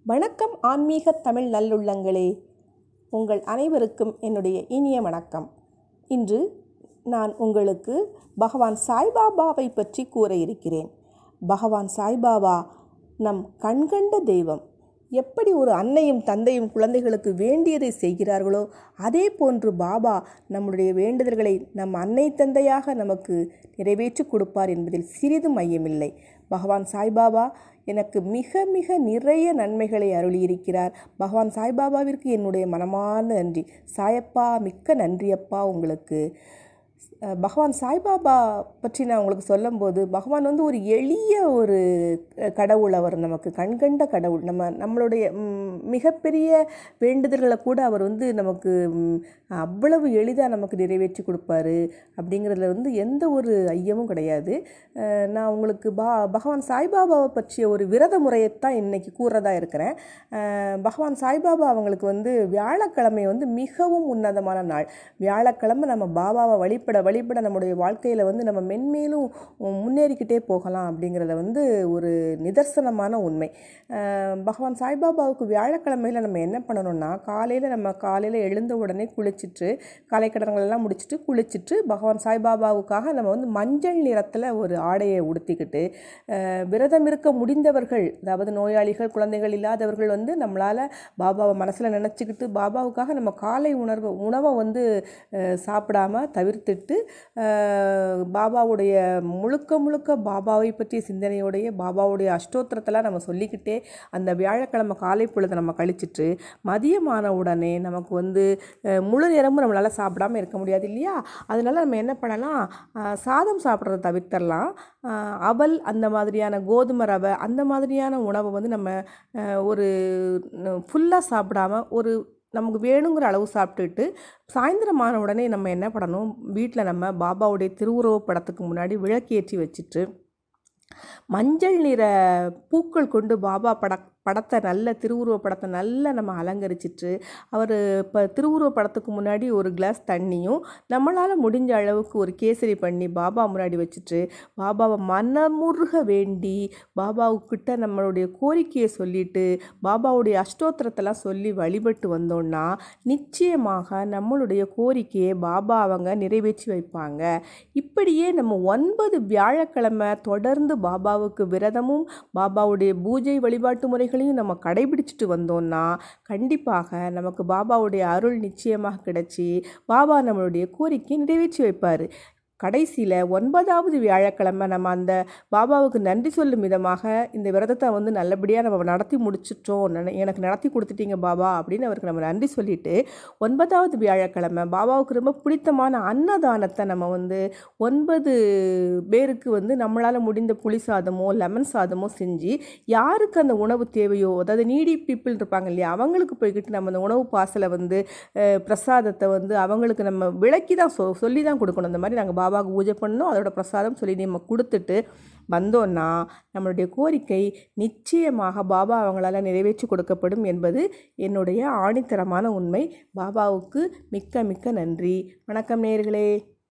வணக்கம் ஆன்மீக தமிழ் நல்லுள்ளங்களே உங்கள் அனைவருக்கும் என்னுடைய இனிய வணக்கம் இன்று நான் உங்களுக்கு பகவான் சாய்பாபாவை பற்றி கூற இருக்கிறேன் பகவான் சாய்பாபா நம் கண்கண்ட தெய்வம் எப்படி ஒரு அன்னையும் தந்தையும் குழந்தைகளுக்கு வேண்டியதை செய்கிறார்களோ அதே போன்று பாபா நம்முடைய வேண்டுதல்களை நம் அன்னை தந்தையாக நமக்கு நிறைவேற்றி கொடுப்பார் என்பதில் சிறிதும் ஐயமில்லை பகவான் சாய்பாபா எனக்கு மிக மிக நிறைய நன்மைகளை அருளியிருக்கிறார் பகவான் சாய்பாபாவிற்கு என்னுடைய மனமார்ந்த நன்றி சாயப்பா மிக்க நன்றியப்பா உங்களுக்கு அஹ் பகவான் சாய்பாபா பற்றி நான் உங்களுக்கு சொல்லும்போது பகவான் வந்து ஒரு எளிய ஒரு அஹ், கடவுள் அவர் நமக்கு கண்கண்ட கடவுள் நம்ம நம்மளுடைய ம், மிகப்பெரிய வேண்டுதல்களை கூட அவர் வந்து நமக்கு ம், அவ்வளவு எளிதாக நமக்கு நிறைவேற்றி கொடுப்பாரு அப்படிங்கிறதுல வந்து எந்த ஒரு ஐயமும் கிடையாது அஹ், நான் உங்களுக்கு பா பகவான் சாய்பாபாவை பற்றிய ஒரு விரத முறையைத்தான் இன்னைக்கு கூறதா இருக்கிறேன் அஹ், பகவான் சாய்பாபா அவங்களுக்கு வந்து வியாழக்கிழமை வந்து மிகவும் உன்னதமான நாள் வியாழக்கிழமை நம்ம பாபாவை வழிபட வழிபட நம்முடைய வாழ்க்கையில் வந்து நம்ம மென்மேலும் முன்னேறிக்கிட்டே போகலாம் அப்படிங்கிறத வந்து ஒரு நிதர்சனமான உண்மை அஹ் பகவான் சாய்பாபாவுக்கு வியாழக்கிழமையில் நம்ம என்ன பண்ணணும்னா காலையில் நம்ம காலையில் எழுந்த உடனே குளிச்சுட்டு காலை கடன்களெல்லாம் முடிச்சுட்டு குளிச்சுட்டு பகவான் சாய்பாபாவுக்காக நம்ம வந்து மஞ்சள் நிறத்தில் ஒரு ஆடையை உடுத்திக்கிட்டு அஹ் விரதம் இருக்க முடிந்தவர்கள் அதாவது நோயாளிகள் குழந்தைகள் இல்லாதவர்கள் வந்து நம்மளால் பாபாவை மனசில் நினச்சிக்கிட்டு பாபாவுக்காக நம்ம காலை உணர்வு உணவை வந்து அஹ், சாப்பிடாம தவிர்த்துட்டு அஹ், பாபாவுடைய முழுக்க முழுக்க பாபாவை பற்றிய சிந்தனையோடைய பாபாவுடைய அஷ்டோத்திரத்தெல்லாம் நம்ம சொல்லிக்கிட்டே அந்த வியாழக்கிழமை காலை பொழுதை நம்ம கழிச்சிட்டு மதியமான உடனே நமக்கு வந்து அஹ், முழு நேரமும் நம்மளால் சாப்பிடாம இருக்க முடியாது இல்லையா அதனால நம்ம என்ன பண்ணலாம் அஹ், சாதம் சாப்பிட்றத தவிர்த்தரலாம் அஹ், அவல் அந்த மாதிரியான கோதுமை ரவை அந்த மாதிரியான உணவை வந்து நம்ம அஹ், ஒரு ஃபுல்லாக சாப்பிடாம ஒரு நமக்கு வேணுங்கிற அளவு சாப்பிட்டுட்டு சாயந்தரமான உடனே நம்ம என்ன பண்ணணும் வீட்டில் நம்ம பாபாவுடைய திருவுருவப் படத்துக்கு முன்னாடி விளக்கேற்றி வச்சுட்டு மஞ்சள் நிற பூக்கள் கொண்டு பாபா பட படத்தை நல்ல திருவுருவ படத்தை நல்லா நம்ம அலங்கரிச்சிட்டு அவர் இப்போ திருவுருவ படத்துக்கு முன்னாடி ஒரு கிளாஸ் தண்ணியும் நம்மளால் முடிஞ்ச அளவுக்கு ஒரு கேசரி பண்ணி பாபா முன்னாடி வச்சுட்டு பாபாவை மனமுருக வேண்டி பாபாவுக்கிட்ட நம்மளுடைய கோரிக்கையை சொல்லிட்டு பாபாவுடைய அஷ்டோத்திரத்தெல்லாம் சொல்லி வழிபட்டு வந்தோம்னா நிச்சயமாக நம்மளுடைய கோரிக்கையை பாபா அவங்க நிறைவேற்றி வைப்பாங்க இப்படியே நம்ம ஒன்பது வியாழக்கிழமை தொடர்ந்து பாபாவுக்கு விரதமும் பாபாவுடைய பூஜை வழிபாட்டு முறைகளையும் நம்ம கடைபிடிச்சிட்டு வந்தோம்னா கண்டிப்பாக நமக்கு பாபாவுடைய அருள் நிச்சயமாக கிடைச்சி பாபா நம்மளுடைய கோரிக்கையை நிறைவேற்றி வைப்பார் கடைசியில் ஒன்பதாவது வியாழக்கிழமை நம்ம அந்த பாபாவுக்கு நன்றி சொல்லும் விதமாக இந்த விரதத்தை வந்து நல்லபடியாக நம்ம நடத்தி முடிச்சிட்டோம் நன- எனக்கு நடத்தி கொடுத்துட்டீங்க பாபா அப்படின்னு அவருக்கு நம்ம நன்றி சொல்லிட்டு ஒன்பதாவது வியாழக்கிழமை பாபாவுக்கு ரொம்ப பிடித்தமான அன்னதானத்தை நம்ம வந்து ஒன்பது பேருக்கு வந்து நம்மளால் முடிந்த புளி சாதமோ லெமன் சாதமோ செஞ்சு யாருக்கு அந்த உணவு தேவையோ அதாவது நீடி பீப்புள் இருப்பாங்க இல்லையா அவங்களுக்கு போய்கிட்டு நம்ம அந்த உணவு பாசலை வந்து அஹ், பிரசாதத்தை வந்து அவங்களுக்கு நம்ம விளக்கி தான் சொ சொல்லி தான் கொடுக்கணும் இந்த மாதிரி நாங்கள் பாபாவுக்கு பூஜை பண்ணோம் அதோட பிரசாதம் சொல்லி நம்ம கொடுத்துட்டு வந்தோன்னா நம்மளுடைய கோரிக்கை நிச்சயமாக பாபா அவங்களால நிறைவேற்றி கொடுக்கப்படும் என்பது என்னுடைய ஆணித்தரமான உண்மை பாபாவுக்கு மிக்க மிக்க நன்றி வணக்கம் நேயர்களே